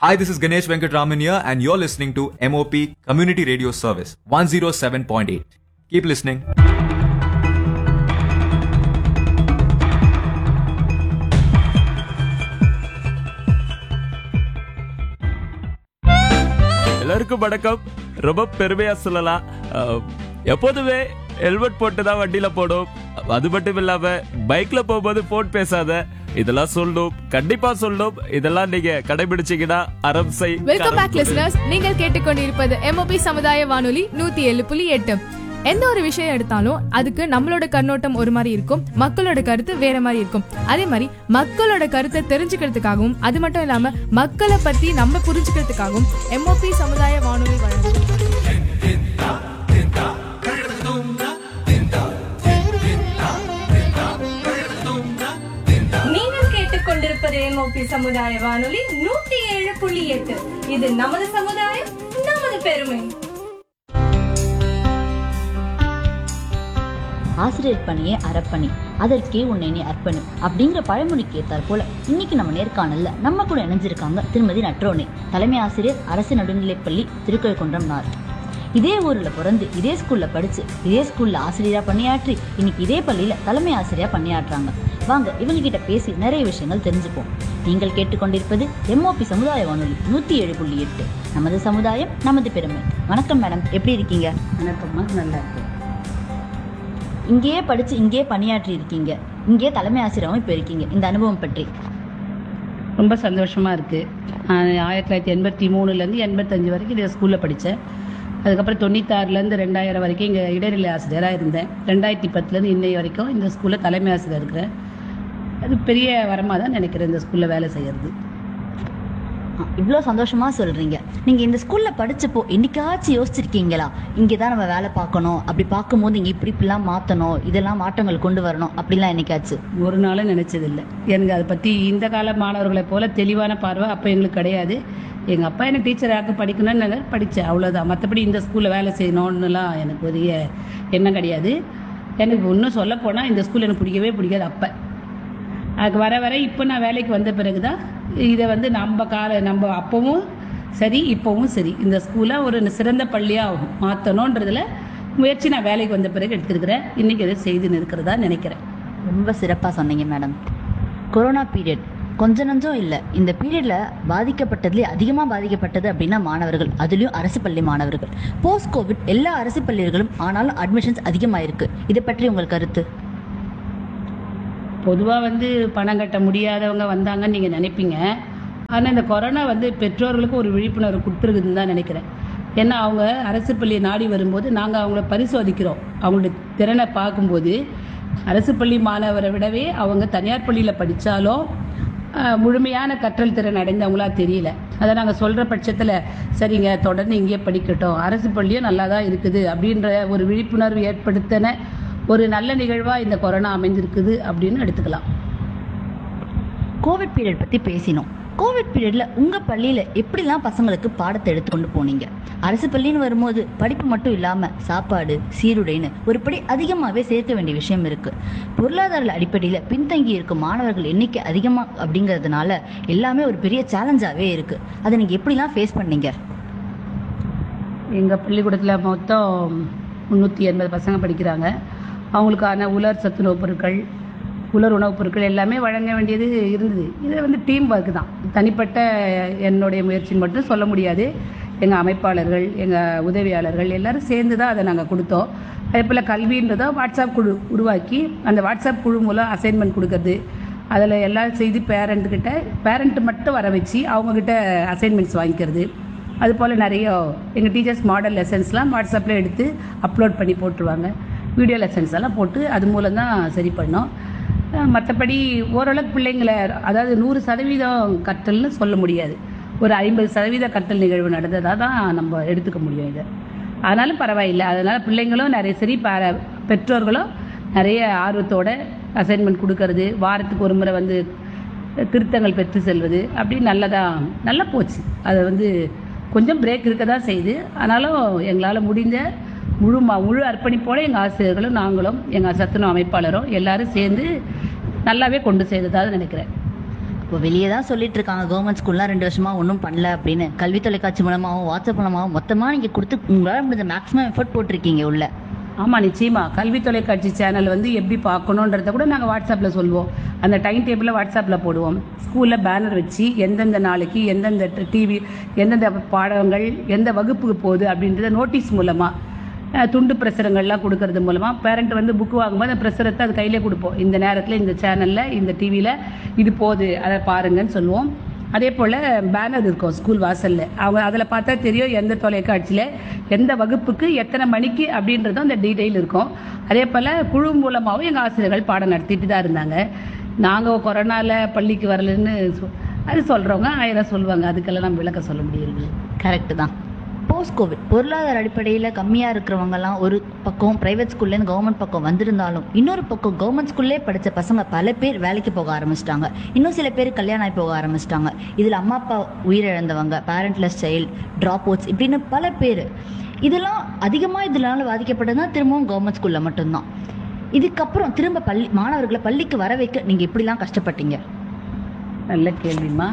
Hi, this is Ganesh Venkatraman here, and you're listening to MOP Community Radio Service 107.8. Keep listening. எல்லாருக்கும் வணக்கம் ரொம்ப பெருமையா சொல்லலாம் அஹ், எப்போதுமே ஹெல்மெட் போட்டு தான் வண்டியில போடும் அது மட்டும் இல்லாம பைக்ல போகும்போது போன் பேசாத இதெல்லாம் சொல்லணும் கண்டிப்பா சொல்லணும் இதெல்லாம் நீங்க கடைபிடிச்சீங்கன்னா அறம் செய் வெல்கம் பேக் லிசனர்ஸ் நீங்கள் கேட்டுக்கொண்டிருப்பது எம்ஓபி சமுதாய வானொலி நூத்தி ஏழு புள்ளி எட்டு எந்த ஒரு விஷயம் எடுத்தாலும் அதுக்கு நம்மளோட கண்ணோட்டம் ஒரு மாதிரி இருக்கும் மக்களோட கருத்து வேற மாதிரி இருக்கும் அதே மாதிரி மக்களோட கருத்தை தெரிஞ்சுக்கிறதுக்காகவும் அது மட்டும் இல்லாம மக்களை பத்தி நம்ம புரிஞ்சுக்கிறதுக்காகவும் எம்ஓபி சமுதாய வானொலி வழங்கும் நீங்கள் கேட்டுக்கொண்டிருப்பது எம்ஓபி சமுதாய வானொலி நூத்தி ஏழு புள்ளி எட்டு இது நமது சமுதாயம் நமது பெருமை ஆசிரியர் பணியே அறப்பணி அதற்கே உன்னை நீ அர்ப்பணி அப்படிங்கிற பழமொழிக்கு ஏற்றாற் போல இன்னைக்கு நம்ம நேர்காணல்ல நம்ம கூட இணைஞ்சிருக்காங்க திருமதி நட்ரோனே தலைமை ஆசிரியர் அரசு நடுநிலைப்பள்ளி திருக்கழுக்குன்றம் நார் இதே ஊர்ல பிறந்து இதே ஸ்கூல்ல படிச்சு இதே ஸ்கூல்ல ஆசிரியரா பணியாற்றி இன்னைக்கு இதே பள்ளியில தலைமை ஆசிரியரா பணியாற்றுறாங்க வாங்க இவங்க கிட்ட பேசி நிறைய விஷயங்கள் தெரிஞ்சுப்போம் நீங்கள் கேட்டுக்கொண்டிருப்பது எம்ஓபி சமுதாய வானொலி நூத்தி ஏழு புள்ளி எட்டு நமது சமுதாயம் நமது பெருமை வணக்கம் மேடம் எப்படி இருக்கீங்க வணக்கம்மா நல்லா இருக்கு இங்கேயே படிச்சு இங்கேயே பணியாற்றி இருக்கீங்க இங்கேயே தலைமை ஆசிரியராகவும் இப்போ இருக்கீங்க இந்த அனுபவம் பற்றி ரொம்ப சந்தோஷமா இருக்கு நான் ஆயிரத்தி தொள்ளாயிரத்தி எண்பத்தி மூணுலேருந்து எண்பத்தஞ்சு வரைக்கும் இந்த ஸ்கூலில் படித்தேன் அதுக்கப்புறம் தொண்ணூத்தாறுலேருந்து ரெண்டாயிரம் வரைக்கும் இங்கே இடைநிலை ஆசிரியராக இருந்தேன் ரெண்டாயிரத்தி பத்துலேருந்து இன்னை வரைக்கும் இந்த ஸ்கூலில் தலைமை ஆசிரியர் இருக்கிறேன் அது பெரிய வரமாக தான் நினைக்கிறேன் இந்த ஸ்கூலில் வேலை செய்கிறது இவ்வளோ சந்தோஷமா சொல்றீங்க நீங்க இந்த ஸ்கூல்ல படிச்சப்போ என்னைக்காச்சும் யோசிச்சிருக்கீங்களா இங்கே தான் நம்ம வேலை பார்க்கணும் அப்படி பார்க்கும்போது இங்கே இப்படி இப்படிலாம் மாற்றணும் இதெல்லாம் மாற்றங்கள் கொண்டு வரணும் அப்படிலாம் என்னைக்காச்சும் ஒரு நாளும் நினச்சதில்லை எனக்கு அதை பற்றி இந்த கால மாணவர்களை போல தெளிவான பார்வை அப்போ எங்களுக்கு கிடையாது எங்கள் அப்பா என்ன டீச்சராக படிக்கணும்னு படித்தேன் அவ்வளோதான் மற்றபடி இந்த ஸ்கூலில் வேலை செய்யணும்னுலாம் எனக்கு பெரிய எண்ணம் கிடையாது எனக்கு இன்னும் சொல்லப்போனால் இந்த ஸ்கூல் எனக்கு பிடிக்கவே பிடிக்காது அப்போ அதுக்கு வர வர இப்போ நான் வேலைக்கு வந்த பிறகு தான் இதை வந்து நம்ம கால நம்ம அப்பவும் சரி இப்போவும் சரி இந்த ஸ்கூலை ஒரு சிறந்த பள்ளியாக மாற்றணுன்றதுல முயற்சி நான் வேலைக்கு வந்த பிறகு எடுத்துருக்கிறேன் இன்றைக்கி அதை செய்துன்னு இருக்கிறதா நினைக்கிறேன் ரொம்ப சிறப்பா சொன்னீங்க மேடம் கொரோனா பீரியட் கொஞ்ச நஞ்சம் இல்லை இந்த பீரியட்ல பாதிக்கப்பட்டதுலேயே அதிகமாக பாதிக்கப்பட்டது அப்படின்னா மாணவர்கள் அதுலேயும் அரசு பள்ளி மாணவர்கள் போஸ்ட் கோவிட் எல்லா அரசு பள்ளிகளும் ஆனாலும் அட்மிஷன்ஸ் அதிகமாயிருக்கு இதை பற்றி உங்கள் கருத்து பொதுவாக வந்து பணம் கட்ட முடியாதவங்க வந்தாங்கன்னு நீங்கள் நினைப்பீங்க ஆனால் இந்த கொரோனா வந்து பெற்றோர்களுக்கு ஒரு விழிப்புணர்வு கொடுத்துருக்குதுன்னு தான் நினைக்கிறேன் ஏன்னா அவங்க அரசு பள்ளியை நாடி வரும்போது நாங்கள் அவங்கள பரிசோதிக்கிறோம் அவங்களுடைய திறனை பார்க்கும்போது அரசு பள்ளி மாணவரை விடவே அவங்க தனியார் பள்ளியில் படித்தாலும் முழுமையான கற்றல் திறன் அடைந்தவங்களா தெரியல அதை நாங்கள் சொல்கிற பட்சத்தில் சரிங்க தொடர்ந்து இங்கேயே படிக்கட்டும் அரசு பள்ளியும் நல்லா தான் இருக்குது அப்படின்ற ஒரு விழிப்புணர்வு ஏற்படுத்தின ஒரு நல்ல நிகழ்வாக இந்த கொரோனா அமைஞ்சிருக்குது அப்படின்னு எடுத்துக்கலாம் கோவிட் பீரியட் பற்றி பேசினோம் கோவிட் பீரியட்ல உங்க பள்ளியில எப்படிலாம் பசங்களுக்கு பாடத்தை எடுத்துக்கொண்டு போனீங்க அரசு பள்ளின்னு வரும்போது படிப்பு மட்டும் இல்லாம சாப்பாடு சீருடைன்னு ஒரு படி அதிகமாகவே சேர்க்க வேண்டிய விஷயம் இருக்கு பொருளாதார அடிப்படையில பின்தங்கி இருக்கும் மாணவர்கள் எண்ணிக்கை அதிகமா அப்படிங்கிறதுனால எல்லாமே ஒரு பெரிய சேலஞ்சாவே இருக்கு அதை நீங்க எப்படிலாம் ஃபேஸ் பண்ணீங்க எங்கள் பள்ளிக்கூடத்தில் மொத்தம் முந்நூற்றி எண்பது பசங்க படிக்கிறாங்க அவங்களுக்கான உலர் சத்துணவுப் பொருட்கள் உலர் உணவுப் பொருட்கள் எல்லாமே வழங்க வேண்டியது இருந்தது இது வந்து டீம் ஒர்க் தான் தனிப்பட்ட என்னுடைய முயற்சின்னு மட்டும் சொல்ல முடியாது எங்கள் அமைப்பாளர்கள் எங்கள் உதவியாளர்கள் எல்லாரும் சேர்ந்து தான் அதை நாங்கள் கொடுத்தோம் அதே போல் கல்வின்றதை வாட்ஸ்அப் குழு உருவாக்கி அந்த வாட்ஸ்அப் குழு மூலம் அசைன்மெண்ட் கொடுக்கறது அதில் எல்லாம் செய்து பேரண்ட்டுக்கிட்ட பேரண்ட்டு மட்டும் வர வச்சு அவங்கக்கிட்ட அசைன்மெண்ட்ஸ் வாங்கிக்கிறது அது போல் நிறைய எங்கள் டீச்சர்ஸ் மாடல் லெசன்ஸ்லாம் வாட்ஸ்அப்பில் எடுத்து அப்லோட் பண்ணி போட்டுருவாங்க வீடியோ லெசன்ஸ் எல்லாம் போட்டு அது மூலம் தான் சரி பண்ணோம் அஹ் மற்றபடி ஓரளவுக்கு பிள்ளைங்களை அதாவது நூறு சதவீதம் கற்றல்னு சொல்ல முடியாது ஒரு ஐம்பது சதவீத கற்றல் நிகழ்வு நடந்ததாக தான் நம்ம எடுத்துக்க முடியும் இதை ஆனாலும் பரவாயில்லை அதனால் பிள்ளைங்களும் நிறைய சரி ப- பெற்றோர்களும் நிறைய ஆர்வத்தோட அசைன்மெண்ட் கொடுக்கறது வாரத்துக்கு ஒரு முறை வந்து திருத்தங்கள் பெற்று செல்வது அப்படி நல்லதா நல்லா போச்சு அது வந்து கொஞ்சம் பிரேக் இருக்க தான் செய்யுது ஆனாலும் எங்களால் முடிந்த முழு ம- முழு அர்ப்பணிப்போடு எங்கள் ஆசிரியர்களும் நாங்களும் எங்கள் சத்துணவு அமைப்பாளரும் எல்லாரும் சேர்ந்து நல்லாவே கொண்டு செய்ததாக நினைக்கிறேன் இப்போ வெளியே தான் சொல்லிட்டு இருக்காங்க கவர்மெண்ட் ஸ்கூல்லாம் ரெண்டு வருஷமா ஒன்றும் பண்ணல அப்படின்னு கல்வி தொலைக்காட்சி மூலமாகவும் வாட்ஸ்அப் மூலமாகவும் மொத்தமாக நீங்கள் கொடுத்து உங்களால் முடிஞ்ச மேக்ஸிமம் எஃபர்ட் போட்டிருக்கீங்க உள்ள ஆமாம் நிச்சயமா கல்வி தொலைக்காட்சி சேனல் வந்து எப்படி பார்க்கணுன்றத கூட நாங்கள் வாட்ஸ்அப்பில் சொல்லுவோம் அந்த டைம் டேபிளை வாட்ஸ்அப்பில் போடுவோம் ஸ்கூலில் பேனர் வச்சு எந்தெந்த நாளைக்கு எந்தெந்த டிவி எந்தெந்த பாடங்கள் எந்த வகுப்புக்கு போகுது அப்படின்றத நோட்டீஸ் மூலமாக அஹ், துண்டு பிரசுரங்கள்லாம் கொடுக்கறது மூலமாக பேரண்ட் வந்து புக் வாங்கும்போது அந்த பிரசுரத்தை அது கையிலே கொடுப்போம் இந்த நேரத்தில் இந்த சேனலில் இந்த டிவியில் இது போகுது அதை பாருங்கன்னு சொல்லுவோம் அதே போல் பேனர் இருக்கும் ஸ்கூல் வாசலில் அவங்க அதில் பார்த்தா தெரியும் எந்த தொலைக்காட்சியில் எந்த வகுப்புக்கு எத்தனை மணிக்கு அப்படின்றதும் அந்த டீட்டெயில் இருக்கும் அதே போல் குழு மூலமாகவும் எங்கள் ஆசிரியர்கள் பாடம் நடத்திட்டு தான் இருந்தாங்க நாங்கள் கொரோனாவில் பள்ளிக்கு வரலன்னு சொ- அது சொல்கிறவங்க ஆயிரம் சொல்லுவாங்க அதுக்கெல்லாம் நம்ம விளக்க சொல்ல முடியுது கரெக்டு தான் போஸ்ட் கோவிட் பொருளாதார அடிப்படையில் கம்மியாக இருக்கிறவங்கலாம் ஒரு பக்கம் ப்ரைவேட் ஸ்கூல்லேருந்து கவர்மெண்ட் பக்கம் வந்திருந்தாலும் இன்னொரு பக்கம் கவர்மெண்ட் ஸ்கூல்லே படித்த பசங்க பல பேர் வேலைக்கு போக ஆரம்பிச்சிட்டாங்க இன்னும் சில பேர் கல்யாணம் ஆகி போக ஆரம்பிச்சிட்டாங்க இதில் அம்மா அப்பா உயிரிழந்தவங்க பேரண்ட்லெஸ் சைல்டு ட்ராப் அவுட்ஸ் இப்படின்னு பல பேர் இதெல்லாம் அதிகமாக இதனால பாதிக்கப்பட்டதுனா திரும்பவும் கவர்மெண்ட் ஸ்கூலில் மட்டும்தான் இதுக்கப்புறம் திரும்ப பள்ளி மாணவர்களை பள்ளிக்கு வர வைக்க நீங்கள் எப்படிலாம் கஷ்டப்பட்டீங்க நல்ல கேள்விம்மா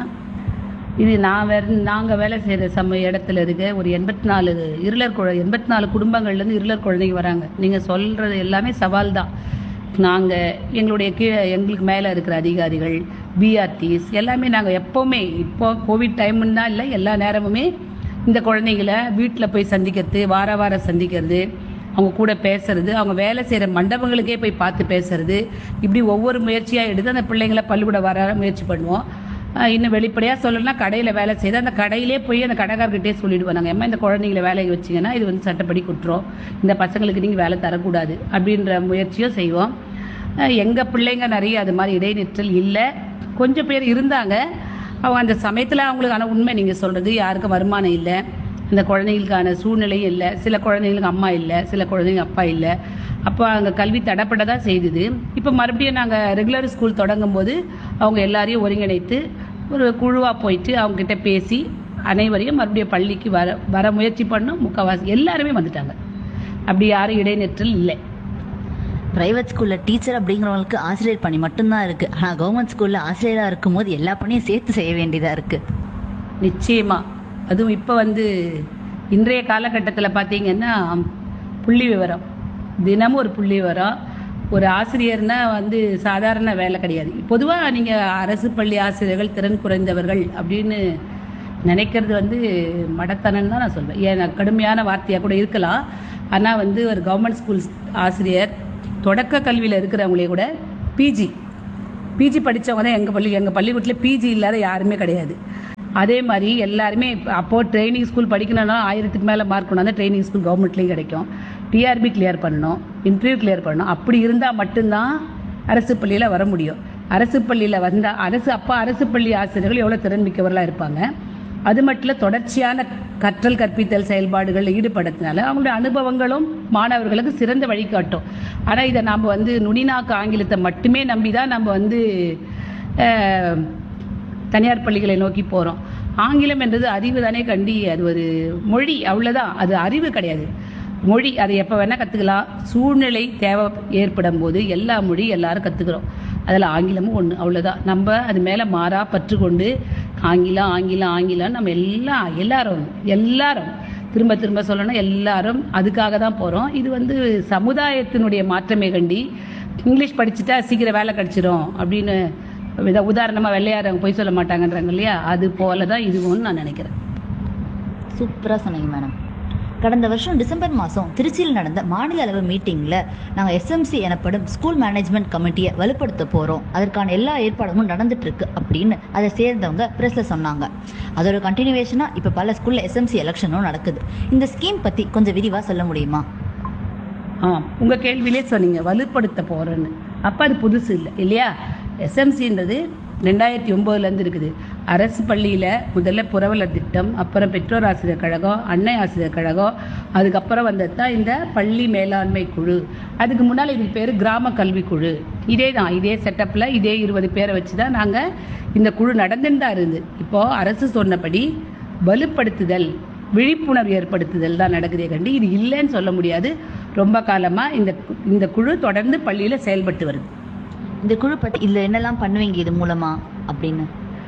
இது நான் வேற நாங்கள் வேலை செய்கிற சம இடத்துல இருக்க ஒரு எண்பத்தி நாலு இருளர் குழ எண்பத்தி நாலு குடும்பங்கள்லேருந்து இருளர் குழந்தைங்க வராங்க நீங்கள் சொல்கிறது எல்லாமே சவால் தான் நாங்கள் எங்களுடைய கீழே எங்களுக்கு மேலே இருக்கிற அதிகாரிகள் பிஆர்டிஸ் எல்லாமே நாங்கள் எப்போவுமே இப்போ கோவிட் டைம்னு தான் இல்லை எல்லா நேரமுமே இந்த குழந்தைங்கள வீட்டில் போய் சந்திக்கிறது வார வாரம் சந்திக்கிறது அவங்க கூட பேசுறது அவங்க வேலை செய்கிற மண்டபங்களுக்கே போய் பார்த்து பேசுறது இப்படி ஒவ்வொரு முயற்சியாக எடுத்து அந்த பிள்ளைங்களை பள்ளிக்கூட வர முயற்சி பண்ணுவோம் ஆஹ் இன்னும் வெளிப்படையாக சொல்லணும்னா கடையில் வேலை செய்து அந்த கடையிலே போய் அந்த கடைக்காரர்கிட்டே சொல்லிடுவோம் நாங்கள் ஏமா இந்த குழந்தைங்களை வேலைக்கு வச்சிங்கன்னா இது வந்து சட்டப்படி குற்றம் இந்த பசங்களுக்கு நீங்கள் வேலை தரக்கூடாது அப்படின்ற முயற்சியும் செய்வோம் எங்கள் பிள்ளைங்க நிறைய அது மாதிரி இடைநிற்றல் இல்லை கொஞ்சம் பேர் இருந்தாங்க அவங்க அந்த சமயத்தில் அவங்களுக்கு ஆனால் உண்மை நீங்கள் சொல்கிறது யாருக்கும் வருமானம் இல்லை இந்த குழந்தைங்களுக்கான சூழ்நிலையும் இல்லை சில குழந்தைங்களுக்கு அம்மா இல்லை சில குழந்தைங்க அப்பா இல்லை அப்போ அங்கே கல்வி தடைப்பட தான் செய்தது இப்போ மறுபடியும் நாங்கள் ரெகுலர் ஸ்கூல் தொடங்கும் போது அவங்க எல்லாரையும் ஒருங்கிணைத்து ஒரு குழுவாக போயிட்டு அவங்ககிட்ட பேசி அனைவரையும் மறுபடியும் பள்ளிக்கு வர வர முயற்சி பண்ணோம் முக்கால்வாசி எல்லாருமே வந்துட்டாங்க அப்படி யாரும் இடைநிற்றல் இல்லை பிரைவேட் ஸ்கூலில் டீச்சர் அப்படிங்கிறவங்களுக்கு ஆசிரியர் பணி மட்டும்தான் இருக்குது ஆனால் கவர்மெண்ட் ஸ்கூலில் ஆசிரியராக இருக்கும்போது எல்லா பணியும் சேர்த்து செய்ய வேண்டியதாக இருக்குது நிச்சயமா அதுவும் இப்போ வந்து இன்றைய காலகட்டத்தில் பார்த்தீங்கன்னா புள்ளி விவரம் தினமும் ஒரு புள்ளி விவரம் ஒரு ஆசிரியர்னா வந்து சாதாரண வேலை கிடையாது பொதுவாக நீங்கள் அரசு பள்ளி ஆசிரியர்கள் திறன் குறைந்தவர்கள் அப்படின்னு நினைக்கிறது வந்து மடத்தனன்னு தான் நான் சொல்வேன் ஏன் நான் கடுமையான வார்த்தையாக கூட இருக்கலாம் ஆனால் வந்து ஒரு கவர்மெண்ட் ஸ்கூல் ஆசிரியர் தொடக்க கல்வியில் இருக்கிறவங்களே கூட பிஜி பிஜி படித்தவங்க தான் எங்கள் பள்ளி எங்கள் பள்ளிக்கூடத்தில் பிஜி இல்லாத யாருமே கிடையாது அதே மாதிரி எல்லாருமே இப்ப அப்போ ட்ரைனிங் ஸ்கூல் படிக்கணும்னா ஆயிரத்துக்கு மேலே மார்க் கொண்டாந்து ட்ரைனிங் ஸ்கூல் கவர்மெண்ட்லேயும் கிடைக்கும் டிஆர்பி கிளியர் பண்ணணும் இன்டர்வியூ கிளியர் பண்ணணும் அப்படி இருந்தால் மட்டும்தான் அரசு பள்ளியில் வர முடியும் அரசு பள்ளியில் வந்தால் அரசு அப்போ அரசு பள்ளி ஆசிரியர்கள் எவ்வளோ திறன் மிக்கவர்களாக இருப்பாங்க அது மட்டும் இல்ல, தொடர்ச்சியான கற்றல் கற்பித்தல் செயல்பாடுகளில் ஈடுபடுறதுனால அவங்களுடைய அனுபவங்களும் மாணவர்களுக்கு சிறந்த வழிகாட்டும் ஆனால் இதை நாம் வந்து நுனிநாக்கு ஆங்கிலத்தை மட்டுமே நம்பி தான் நம்ம வந்து அஹ், தனியார் பள்ளிகளை நோக்கி போகிறோம் ஆங்கிலம் என்றது அறிவு தானே கண்டி அது ஒரு மொழி அவ்வளோதான் அது அறிவு கிடையாது மொழி அதை எப்போ வேணால் கற்றுக்கலாம் சூழ்நிலை தேவை ஏற்படும் போது எல்லா மொழி எல்லாரும் கற்றுக்குறோம் அதில் ஆங்கிலமும் ஒன்று அவ்வளோதான் நம்ம அது மேலே மாறா பற்று கொண்டு ஆங்கிலம் ஆங்கிலம் ஆங்கிலம் நம்ம எல்லாம் எல்லாரும் எல்லாரும் திரும்ப திரும்ப சொல்லணும் எல்லாரும் அதுக்காக தான் போகிறோம் இது வந்து சமுதாயத்தினுடைய மாற்றமே கண்டி இங்கிலீஷ் படிச்சுட்டா சீக்கிரம் வேலை கிடச்சிரும் அப்படின்னு இதை உதாரணமாக வெள்ளையாரவங்க போய் சொல்ல மாட்டாங்கன்றாங்க இல்லையா அது போல தான் இதுவும் நான் நினைக்கிறேன் சூப்பராக சொன்னீங்க மேடம் கடந்த வருஷம் டிசம்பர் மாதம் திருச்சியில் நடந்த மாநில அளவு மீட்டிங்கில் நாங்கள் எஸ்எம்சி எனப்படும் ஸ்கூல் மேனேஜ்மெண்ட் கமிட்டியை வலுப்படுத்த போகிறோம் அதற்கான எல்லா ஏற்பாடுகளும் நடந்துட்டு இருக்கு அப்படின்னு அதை சேர்ந்தவங்க ப்ரெஸ்ஸில் சொன்னாங்க அதோட கண்டினியூவேஷனாக இப்போ பல ஸ்கூலில் எஸ்எம்சி எலெக்ஷனும் நடக்குது இந்த ஸ்கீம் பற்றி கொஞ்சம் விரிவாக சொல்ல முடியுமா ஆ உங்கள் கேள்வியிலே சொன்னீங்க வலுப்படுத்த போகிறேன்னு அப்போ அது புதுசு இல்லை இல்லையா எஸ்எம்சின்றது ரெண்டாயிரத்தி ஒம்போதுலேருந்து இருக்குது அரசு பள்ளியில் முதல்ல புரவலர் திட்டம் அப்புறம் பெற்றோர் ஆசிரியர் கழகம் அன்னை ஆசிரியர் கழகம் அதுக்கப்புறம் வந்தது தான் இந்த பள்ளி மேலாண்மை குழு அதுக்கு முன்னால் இதுக்கு பேர் கிராம கல்வி குழு இதே தான் இதே செட்டப்பில் இதே இருபது பேரை வச்சு தான் நாங்கள் இந்த குழு நடந்துன்னு தான் இருந்தது இப்போது அரசு சொன்னபடி வலுப்படுத்துதல் விழிப்புணர்வு ஏற்படுத்துதல் தான் நடக்குதே கண்டி இது இல்லைன்னு சொல்ல முடியாது ரொம்ப காலமாக இந்த இந்த குழு தொடர்ந்து பள்ளியில் செயல்பட்டு வருது இந்த குழு பற்றி இதில் என்னெல்லாம் பண்ணுவீங்க இது மூலமாக அப்படின்னு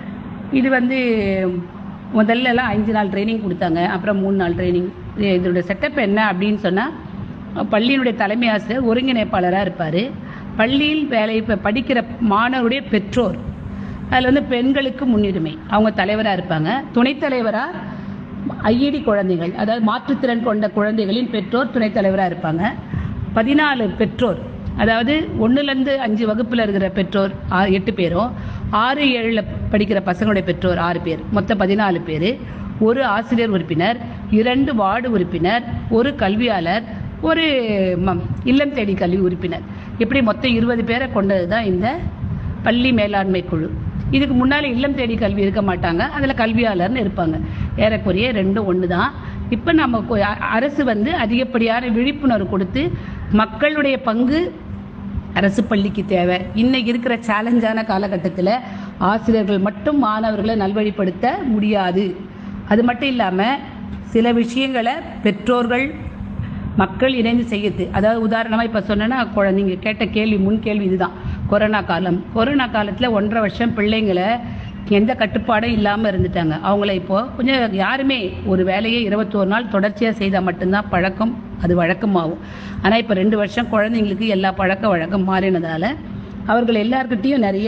இது வந்து முதல்ல எல்லாம் அஞ்சு நாள் ட்ரைனிங் கொடுத்தாங்க அப்புறம் மூணு நாள் ட்ரைனிங் இதோட செட்டப் என்ன அப்படின்னு சொன்னால் பள்ளியினுடைய தலைமை ஆசிரியர் ஒருங்கிணைப்பாளராக இருப்பார் பள்ளியில் வேலை இப்போ படிக்கிற மாணவருடைய பெற்றோர் அதில் வந்து பெண்களுக்கு முன்னுரிமை அவங்க தலைவராக இருப்பாங்க துணைத் தலைவராக ஐஇடி குழந்தைகள் அதாவது மாற்றுத்திறன் கொண்ட குழந்தைகளின் பெற்றோர் துணைத் தலைவராக இருப்பாங்க பதினாலு பெற்றோர் அதாவது ஒன்றுலேருந்து அஞ்சு வகுப்பில் இருக்கிற பெற்றோர் ஆ- எட்டு பேரும் ஆறு ஏழில் படிக்கிற பசங்களுடைய பெற்றோர் ஆறு பேர் மொத்தம் பதினாலு பேர் ஒரு ஆசிரியர் உறுப்பினர் இரண்டு வார்டு உறுப்பினர் ஒரு கல்வியாளர் ஒரு ம- இல்லம் தேடி கல்வி உறுப்பினர் இப்படி மொத்தம் இருபது பேரை கொண்டது தான் இந்த பள்ளி மேலாண்மை குழு இதுக்கு முன்னால் இல்லம் தேடி கல்வி இருக்க மாட்டாங்க அதில் கல்வியாளர்னு இருப்பாங்க ஏறக்குறைய ரெண்டும் ஒன்று தான் இப்போ நம்ம கொ- அ- அரசு வந்து அதிகப்படியான விழிப்புணர்வு கொடுத்து மக்களுடைய பங்கு அரசு பள்ளிக்கு தேவை இன்னைக்கு இருக்கிற சேலஞ்சான காலகட்டத்தில் ஆசிரியர்கள் மட்டும் மாணவர்களை நல்வழிப்படுத்த முடியாது அது மட்டும் இல்லாமல் சில விஷயங்களை பெற்றோர்கள் மக்கள் இணைந்து செய்யுது அதாவது உதாரணமாக இப்போ சொன்னேன்னா குழந்தைங்க கேட்ட கேள்வி முன் கேள்வி இதுதான் கொரோனா காலம் கொரோனா காலத்தில் ஒன்றரை வருஷம் பிள்ளைங்களை எந்த கட்டுப்பாடும் இல்லாமல் இருந்துட்டாங்க அவங்கள இப்போ கொஞ்சம் யாருமே ஒரு வேலையை இருபத்தோரு நாள் தொடர்ச்சியாக செய்தால் மட்டும்தான் பழக்கம் அது வழக்கமாகும் ஆனால் இப்போ ரெண்டு வருஷம் குழந்தைங்களுக்கு எல்லா பழக்க வழக்கம் மாறினதால அவர்கள் எல்லார்கிட்டேயும் நிறைய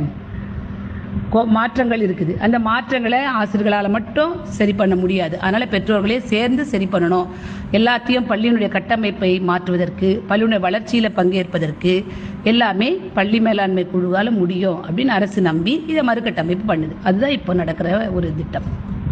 கோ- மாற்றங்கள் இருக்குது அந்த மாற்றங்களை ஆசிரியர்களால் மட்டும் சரி பண்ண முடியாது அதனால் பெற்றோர்களே சேர்ந்து சரி பண்ணணும் எல்லாத்தையும் பள்ளியினுடைய கட்டமைப்பை மாற்றுவதற்கு பள்ளியினுடைய வளர்ச்சியில் பங்கேற்பதற்கு எல்லாமே பள்ளி மேலாண்மை குழுவால் முடியும் அப்படின்னு அரசு நம்பி இதை மறுகட்டமைப்பு பண்ணுது அதுதான் இப்போ நடக்கிற ஒரு திட்டம்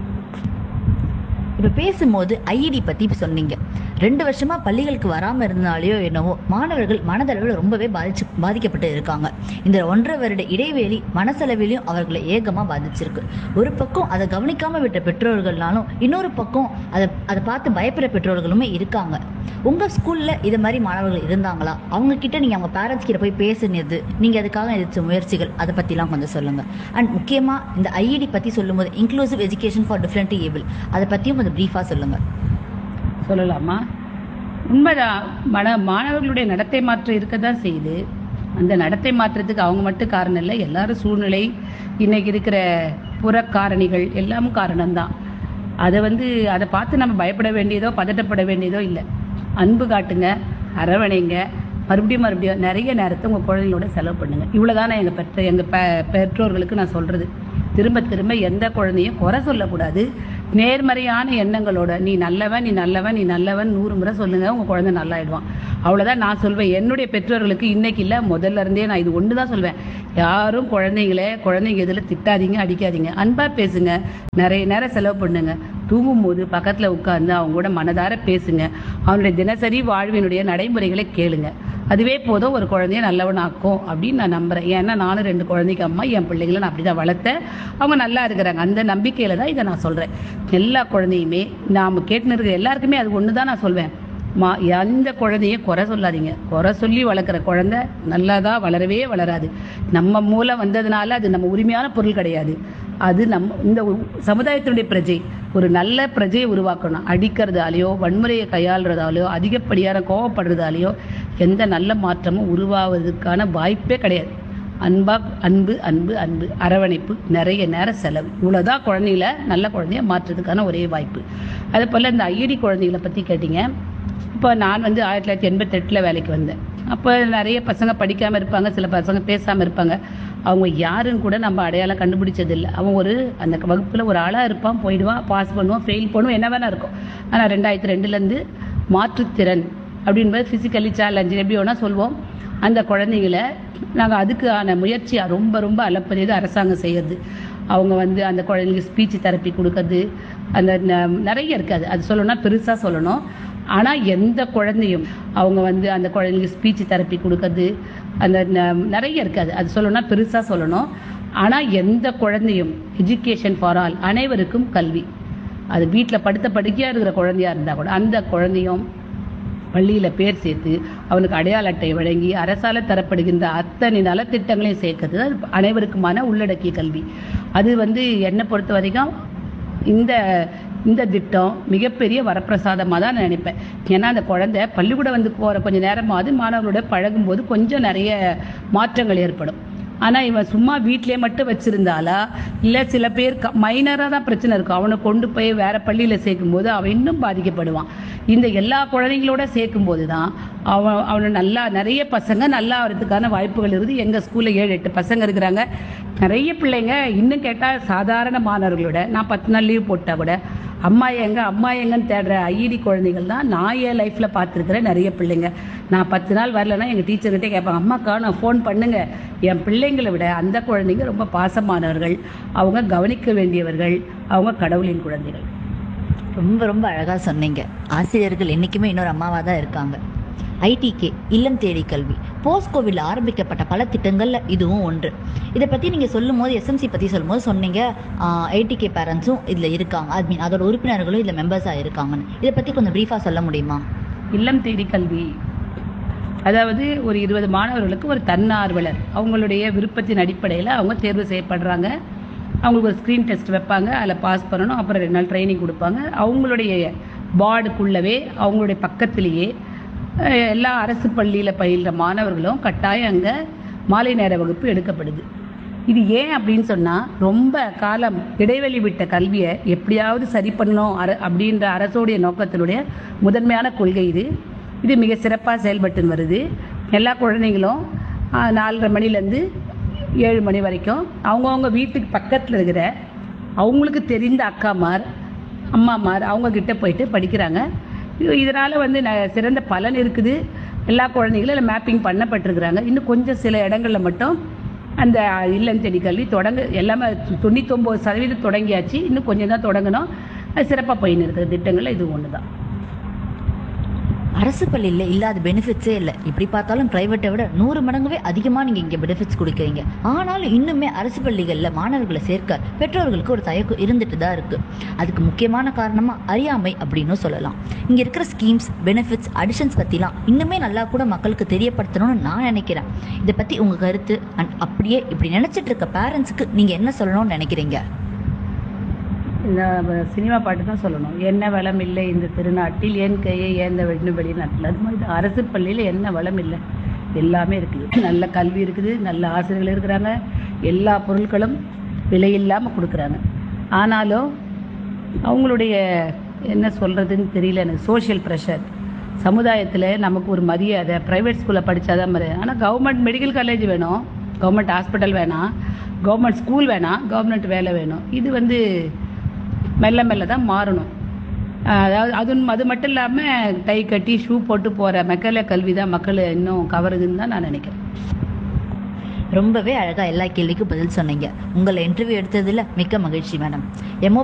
இப்போ பேசும்போது ஐஇடி பற்றி சொன்னீங்க ரெண்டு வருஷமா பள்ளிகளுக்கு வராமல் இருந்தனாலேயோ என்னவோ மாணவர்கள் மனதளவில் ரொம்பவே பாதிச்சு பாதிக்கப்பட்டு இருக்காங்க இந்த ஒன்றரை வருட இடைவெளி மனசளவிலையும் அவர்களை ஏகமாக பாதிச்சிருக்கு ஒரு பக்கம் அதை கவனிக்காமல் விட்ட பெற்றோர்கள்னாலும் இன்னொரு பக்கம் அதை அதை பார்த்து பயப்படுற பெற்றோர்களுமே இருக்காங்க உங்கள் ஸ்கூலில் இது மாதிரி மாணவர்கள் இருந்தாங்களா அவங்க கிட்ட நீங்கள் அவங்க பேரண்ட்ஸ் கிட்ட போய் பேசுனது நீங்கள் அதுக்காக எடுத்த முயற்சிகள் அதை பற்றிலாம் கொஞ்சம் சொல்லுங்கள் அண்ட் முக்கியமாக இந்த ஐஇடி பற்றி சொல்லும்போது inclusive education for different able அதை பற்றியும் கொஞ்சம் ப்ரீஃபாக சொல்லுங்கள் சொல்லலாமா உண்மைதான் மன மாணவர்களுடைய நடத்தை மாற்றம் இருக்க தான் செய்யுது அந்த நடத்தை மாற்றத்துக்கு அவங்க மட்டும் காரணம் இல்லை எல்லாரும் சூழ்நிலை இன்னைக்கு இருக்கிற புறக்காரணிகள் எல்லாமும் காரணம்தான் அதை வந்து அதை பார்த்து நம்ம பயப்பட வேண்டியதோ பதட்டப்பட வேண்டியதோ இல்லை அன்பு காட்டுங்க அரவணைங்க மறுபடியும் மறுபடியும் நிறைய நேரத்தை உங்கள் குழந்தைங்களோட செலவு பண்ணுங்க இவ்வளோதானே எங்கள் பெற்ற எங்கள் பெ பெற்றோர்களுக்கு நான் சொல்கிறது திரும்ப திரும்ப எந்த குழந்தையும் குறை சொல்லக்கூடாது நேர்மறையான எண்ணங்களோட நீ நல்லவன் நீ நல்லவன் நீ நல்லவன் நூறு முறை சொல்லுங்க உங்க குழந்தை நல்லாயிடுவான் அவ்வளவுதான் நான் சொல்வேன் என்னுடைய பெற்றோர்களுக்கு இன்னைக்கு இல்லை முதல்ல இருந்தே நான் இது ஒன்று தான் சொல்வேன் யாரும் குழந்தைங்கள குழந்தைங்க இதில் திட்டாதீங்க அடிக்காதீங்க அன்பா பேசுங்க நிறைய நேரம் செலவு பண்ணுங்க தூங்கும்போது பக்கத்தில் உட்கார்ந்து அவங்க கூட மனதார பேசுங்க அவனுடைய தினசரி வாழ்வினுடைய நடைமுறைகளை கேளுங்க அதுவே போதும் ஒரு குழந்தைய நல்லவனாக்கும் அப்படின்னு நான் நம்புறேன் ஏன்னா நானும் ரெண்டு குழந்தைக்கு அம்மா என் பிள்ளைகளை நான் அப்படி தான் வளர்த்தேன் அவங்க நல்லா இருக்கிறாங்க அந்த நம்பிக்கையில தான் இதை நான் சொல்றேன் எல்லா குழந்தையுமே நாம் கேட்டுன்னு இருக்கிற எல்லாருக்குமே அது ஒன்று தான் நான் சொல்வேன் மா எந்த குழந்தையும் குறை சொல்லாதீங்க குறை சொல்லி வளர்க்குற குழந்தை நல்லதா வளரவே வளராது நம்ம மூலம் வந்ததுனால அது நம்ம உரிமையான பொருள் கிடையாது அது நம்ம இந்த உ- சமுதாயத்தினுடைய பிரஜை ஒரு நல்ல பிரஜையை உருவாக்கணும் அடிக்கிறதாலேயோ வன்முறையை கையாளுறதாலேயோ அதிகப்படியான கோவப்படுறதாலேயோ எந்த நல்ல மாற்றமும் உருவாவதற்கான வாய்ப்பே கிடையாது அன்பா அன்பு அன்பு அன்பு அரவணைப்பு நிறைய நேரம் செலவு இவ்வளோதான் குழந்தைகள நல்ல குழந்தைய மாற்றுறதுக்கான ஒரே வாய்ப்பு அதே போல் இந்த ஐடி குழந்தைகளை பற்றி கேட்டிங்க இப்போ நான் வந்து ஆயிரத்தி தொள்ளாயிரத்தி எண்பத்தெட்டில் வேலைக்கு வந்தேன் அப்போ நிறைய பசங்க படிக்காமல் இருப்பாங்க சில பசங்க பேசாமல் இருப்பாங்க அவங்க யாருன்னு கூட நம்ம அடையாளம் கண்டுபிடிச்சதில்லை அவன் ஒரு அந்த வகுப்பில் ஒரு ஆளாக இருப்பான் போயிடுவான் பாஸ் பண்ணுவான் ஃபெயில் பண்ணுவான் என்ன வேணா இருக்கும் ஆனால் ரெண்டாயிரத்தி ரெண்டுலேருந்து மாற்றுத்திறன் அப்படின்பது ஃபிசிக்கலி சேலஞ்சு எப்படி வேணால் சொல்லுவோம் அந்த குழந்தைங்கள நாங்கள் அதுக்கான முயற்சி ரொம்ப ரொம்ப அளப்பரியது அரசாங்கம் செய்யறது அவங்க வந்து அந்த குழந்தைங்களுக்கு ஸ்பீச் தெரப்பி கொடுக்கறது அந்த ந- நிறைய இருக்காது அது சொல்லணும்னா பெருசாக சொல்லணும் ஆனால் எந்த குழந்தையும் அவங்க வந்து அந்த குழந்தைங்களுக்கு ஸ்பீச் தெரப்பி கொடுக்கறது அந்த ந- நிறைய இருக்காது அது சொல்லணும்னா பெருசாக சொல்லணும் ஆனால் எந்த குழந்தையும் எஜுகேஷன் ஃபார் ஆல் அனைவருக்கும் கல்வி அது வீட்டில் படுத்த படுக்கையாக இருக்கிற குழந்தையா இருந்தால் கூட அந்த குழந்தையும் பள்ளியில் பேர் சேர்த்து அவனுக்கு அடையாள அட்டை வழங்கி அரசால தரப்படுகின்ற அத்தனை நலத்திட்டங்களையும் சேர்க்கிறது அது அனைவருக்குமான உள்ளடக்கிய கல்வி அது வந்து என்னை பொறுத்த வரைக்கும் இந்த இந்த திட்டம் மிகப்பெரிய வரப்பிரசாதமாக தான் நான் நினைப்பேன் ஏன்னா அந்த குழந்தை பள்ளிக்கூடம் வந்து போகிற கொஞ்சம் நேரமாவது மாணவர்களோட பழகும்போது கொஞ்சம் நிறைய மாற்றங்கள் ஏற்படும் ஆனால் இவன் சும்மா வீட்டிலே மட்டும் வச்சிருந்தாலா இல்லை சில பேர் மைனராக தான் பிரச்சனை இருக்கும் அவனை கொண்டு போய் வேற பள்ளியில் சேர்க்கும்போது அவன் இன்னும் பாதிக்கப்படுவான் இந்த எல்லா குழந்தைங்களோட சேர்க்கும்போது தான் அவன் அவனை நல்லா நிறைய பசங்க நல்லா வரதுக்கான வாய்ப்புகள் இருக்குது எங்கள் ஸ்கூலில் ஏழு எட்டு பசங்க இருக்கிறாங்க நிறைய பிள்ளைங்க இன்னும் கேட்டால் சாதாரண மாணவர்களோட நான் பத்து நாள் லீவ் போட்டால் கூட அம்மா எங்க அம்மா எங்கன்னு தேடுற ஐஇடி குழந்தைகள் தான் நான் என் லைஃப்பில் பார்த்துருக்குறேன் நிறைய பிள்ளைங்க நான் பத்து நாள் வரலன்னா எங்கள் டீச்சர்கிட்டே கேட்பாங்க அம்மாக்கா நான் ஃபோன் பண்ணுங்க என் பிள்ளைங்களை விட அந்த குழந்தைங்க ரொம்ப பாசமானவர்கள் அவங்க கவனிக்க வேண்டியவர்கள் அவங்க கடவுளின் குழந்தைகள் ரொம்ப ரொம்ப அழகாக சொன்னீங்க ஆசிரியர்கள் என்றைக்குமே இன்னொரு அம்மாவாக தான் இருக்காங்க ஐடிகே இல்லம் தேடி கல்வி போஸ்ட் கோவிட்ல ஆரம்பிக்கப்பட்ட பல திட்டங்கள்ல இதுவும் ஒன்று இதை பற்றி நீங்கள் சொல்லும் போது எஸ்எம்சி பற்றி சொல்லும்போது சொன்னீங்க ஐடிகே பேரண்ட்ஸும் இதில் இருக்காங்க ஐ மீன் அதோட உறுப்பினர்களும் இதில் மெம்பர்ஸாக இருக்காங்கன்னு இதை பற்றி கொஞ்சம் ப்ரீஃபாக சொல்ல முடியுமா இல்லம் தேடி கல்வி அதாவது ஒரு இருபது மாணவர்களுக்கு ஒரு தன்னார்வலர் அவங்களுடைய விருப்பத்தின் அடிப்படையில் அவங்க தேர்வு செய்யப்படுறாங்க அவங்களுக்கு ஒரு ஸ்க்ரீன் டெஸ்ட் வைப்பாங்க அதில் பாஸ் பண்ணணும் அப்புறம் ரெண்டு நாள் ட்ரைனிங் கொடுப்பாங்க அவங்களுடைய வார்டுக்குள்ளவே அவங்களுடைய பக்கத்திலேயே அஹ், எல்லா அரசு பள்ளியில் பயில்ற மாணவர்களும் கட்டாயம் அங்கே மாலை நேர வகுப்பு எடுக்கப்படுது இது ஏன் அப்படின்னு சொன்னால் ரொம்ப காலம் இடைவெளி விட்ட கல்வியை எப்படியாவது சரி பண்ணணும் அர அப்படின்ற அரசோடைய நோக்கத்தினுடைய முதன்மையான கொள்கை இது இது மிக சிறப்பாக செயல்பட்டு வருது எல்லா குழந்தைங்களும் ஆ, நாலரை மணிலேருந்து ஏழு மணி வரைக்கும் அவங்கவுங்க வீட்டுக்கு பக்கத்தில் இருக்கிற அவங்களுக்கு தெரிந்த அக்காமார் அம்மாமார் அவங்க கிட்ட போயிட்டு படிக்கிறாங்க இது- இதனால வந்து ந- சிறந்த பலன் இருக்குது எல்லா குழந்தைகளும் இதில் மேப்பிங் பண்ணப்பட்டிருக்கிறாங்க இன்னும் கொஞ்சம் சில இடங்கள்ல மட்டும் அந்த இல்லம் தேடி கல்வி தொடங்க எல்லாமே தொண்ணூத்தொம்பது சதவீதம் தொடங்கியாச்சு இன்னும் கொஞ்சம் தான் தொடங்கணும் அது சிறப்பாக போயின்னு இருக்கிற திட்டங்கள்ல இது ஒன்று தான் அரசு பள்ளியில் இல்லாத பெனிஃபிட்ஸே இல்லை இப்படி பார்த்தாலும் ப்ரைவேட்டை விட நூறு மடங்குவே அதிகமாக நீங்கள் இங்கே பெனிஃபிட்ஸ் கொடுக்குறீங்க ஆனாலும் இன்னுமே அரசு பள்ளிகளில் மாணவர்களை சேர்க்க பெற்றோர்களுக்கு ஒரு தயக்கம் இருந்துட்டு தான் இருக்குது அதுக்கு முக்கியமான காரணமாக அறியாமை அப்படின்னு சொல்லலாம் இங்கே இருக்கிற ஸ்கீம்ஸ் பெனிஃபிட்ஸ் அடிஷன்ஸ் பற்றிலாம் இன்னுமே நல்லா கூட மக்களுக்கு தெரியப்படுத்தணும்னு நான் நினைக்கிறேன் இதை பற்றி உங்கள் கருத்து அண்ட் அப்படியே இப்படி நினச்சிட்டு இருக்க பேரண்ட்ஸுக்கு நீங்கள் என்ன சொல்லணும்னு நினைக்கிறீங்க இந்த வ- சினிமா பாட்டு தான் சொல்லணும் என்ன வளம் இல்லை இந்த திருநாட்டில் என் கையை ஏந்த வெண்ணு வெளிநாட்டில் அது மாதிரி தான் அரசு பள்ளியில் என்ன வளம் இல்லை எல்லாமே இருக்குது நல்ல கல்வி இருக்குது நல்ல ஆசிரியர்கள் இருக்கிறாங்க எல்லா பொருட்களும் விலையில்லாமல் கொடுக்குறாங்க ஆனாலும் அவங்களுடைய என்ன சொல்கிறதுன்னு தெரியல எனக்கு சோஷியல் ப்ரெஷர் சமுதாயத்தில் நமக்கு ஒரு மரியாதை ப்ரைவேட் ஸ்கூலில் படித்தாதான் மரியாதை ஆனால் கவர்மெண்ட் மெடிக்கல் காலேஜ் வேணும் கவர்மெண்ட் ஹாஸ்பிட்டல் வேணாம் கவர்மெண்ட் ஸ்கூல் வேணாம் கவர்மெண்ட் வேலை வேணும் இது வந்து மெல்ல மெல்ல தான் மாறணும் ஆஹ் அதாவது அது அது மட்டும் இல்லாமல் டை கட்டி ஷூ போட்டு போகிற மெக்கல கல்வி தான் மக்களை இன்னும் கவருதுன்னு தான் நான் நினைக்கிறேன் ரொம்பவே அழகாக எல்லா கேள்விக்கும் பதில் சொன்னீங்க உங்களை இன்டர்வியூ எடுத்ததில் மிக்க மகிழ்ச்சி மேடம் எம்ஓ